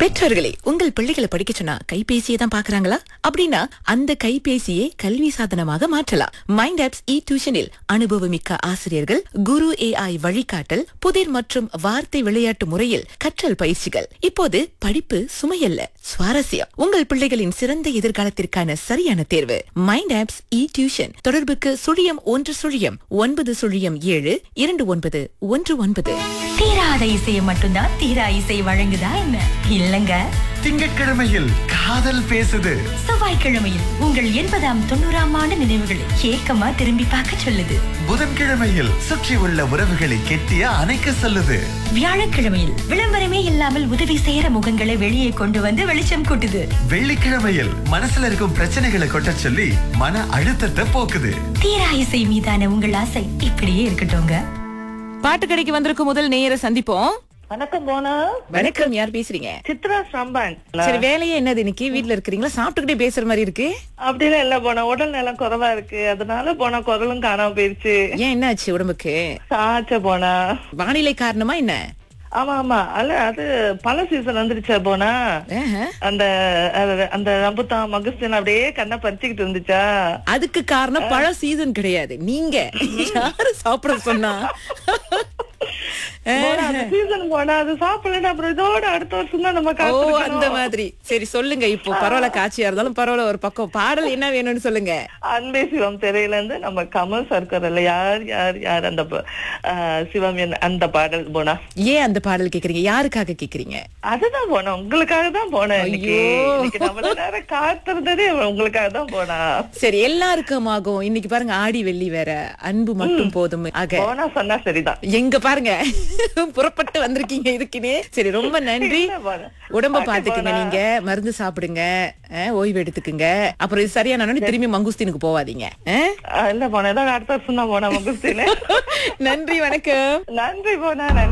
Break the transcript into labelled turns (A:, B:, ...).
A: பெற்றோர்களே உங்கள் பிள்ளைகளை படிக்க சொன்னா கைபேசியை தான் பாக்குறாங்களா அப்படின்னா அந்த கைபேசியை கல்வி சாதனமாக மாற்றலாம் மைண்ட் ஆப்ஸ் இ டியூஷனில் அனுபவமிக்க ஆசிரியர்கள் குரு ஏஐ வழிகாட்டல் புதிர் மற்றும் வார்த்தை விளையாட்டு முறையில் கற்றல் பயிற்சிகள் இப்போது படிப்பு சுமையல்ல சுவாரஸ்யம் உங்கள் பிள்ளைகளின் சிறந்த எதிர்காலத்திற்கான சரியான தேர்வு மைண்ட் ஆப்ஸ் இ டியூஷன் தொடர்புக்கு சுழியம் ஒன்று சுழியம் ஒன்பது சுழியம் ஏழு இரண்டு ஒன்பது ஒன்று ஒன்பது
B: தீராத இசையை மட்டும்தான் தீரா இசை வழங்குதா என்ன இல்லங்க
C: திங்கட்கிழமையில் காதல் பேசுது
B: செவ்வாய்க்கிழமையில் உங்கள் எண்பதாம் தொண்ணூறாம் ஆண்டு நினைவுகளை ஏக்கமா திரும்பி பார்க்க சொல்லுது
C: புதன்கிழமையில் சுற்றி உள்ள உறவுகளை கெட்டியா அணைக்க சொல்லுது
B: வியாழக்கிழமையில் விளம்பரமே இல்லாமல் உதவி செய்யற முகங்களை வெளியே கொண்டு வந்து வெளிச்சம் கூட்டுது
C: வெள்ளிக்கிழமையில் மனசுல இருக்கும் பிரச்சனைகளை கொட்ட சொல்லி மன அழுத்தத்தை போக்குது
B: தீரா இசை மீதான உங்கள் ஆசை இப்படியே இருக்கட்டும்ங்க
A: பாட்டு கடைக்கு வந்திருக்கும் முதல் நேர சந்திப்போம்
D: வணக்கம் போனா
A: வணக்கம் யார் பேசுறீங்க
D: சித்ரா ஸ்ரம்பான்
A: சரி வேலையே என்னது இன்னைக்கு வீட்ல இருக்கிறீங்களா சாப்பிட்டுக்கிட்டே பேசுற மாதிரி இருக்கு
D: அப்படிலாம் இல்ல போனா உடல் நலம் குறைவா இருக்கு அதனால போனா குரலும் காணாம போயிருச்சு
A: ஏன் என்னாச்சு உடம்புக்கு
D: ஆச்ச போனா
A: வானிலை காரணமா என்ன
D: ஆமா ஆமா அல்ல அது பல சீசன் வந்துருச்சா போனா
A: ஆஹா.
D: அந்த அது- அந்த ரம்புத்தான் மகஸ்தின் அப்படியே கண்ணை பறிச்சுக்கிட்டு இருந்துச்சா
A: அதுக்கு காரணம் பழ சீசன் கிடையாது நீங்க யாரு சாப்பிட சொன்னா
D: போனா, அந்த சீசன் போனா அது சாப்பிடலன்னா அப்புறம் இதோட அடுத்த வருஷம் தான் நம்ம
A: ஓ அந்த
D: காத்திருக்கணும்.
A: மாதிரி சரி சொல்லுங்க இப்போ பரவாயில்ல காட்சியா இருந்தாலும் பரவாயில்ல ஒரு பக்கம் பாடல் என்ன வேணும்னு சொல்லுங்க
D: அன்பே சிவம் திரையில இருந்து நம்ம கமல் சர்க்கர்ல யார் யார் யார் அந்த ப- ஆ, சிவம் என்ன அந்த பாடல் போனா
A: ஏன் அந்த பாடல் கேக்குறீங்க யாருக்காக கேக்குறீங்க
D: அதுதான் போனேன் உங்களுக்காக தான் போனேன் இன்னைக்கு
A: ஐயோ.
D: இன்னைக்கு நம்மள நேரம் காத்திருந்ததே உங்களுக்காக தான் போனா
A: சரி எல்லாருக்கும் ஆகும் இன்னைக்கு பாருங்க ஆடி வெள்ளி வேற அன்பு மட்டும் போதும் ஆக
D: போனா சொன்னா சரிதான்
A: எங்க பாருங்க புறப்பட்டு வந்திருக்கீங்க இதுக்குன்னே சரி ரொம்ப நன்றி
D: இல்ல போனா.
A: உடம்ப
D: பாட்டு
A: பாத்துக்குங்க
D: போனா.
A: நீங்க மருந்து சாப்பிடுங்க அஹ், ஓய்வு எடுத்துக்குங்க அப்புறம் இது சரியான உடனே திரும்பி மங்குஸ்தீனுக்கு போவாதீங்க அஹ்?
D: ஆ, இல்ல போனா ஏதாவது அடுத்த வருஷம் தான் போனா முகுஸ்தின்னு
A: நன்றி வணக்கம்
D: நன்றி போனா நன்றி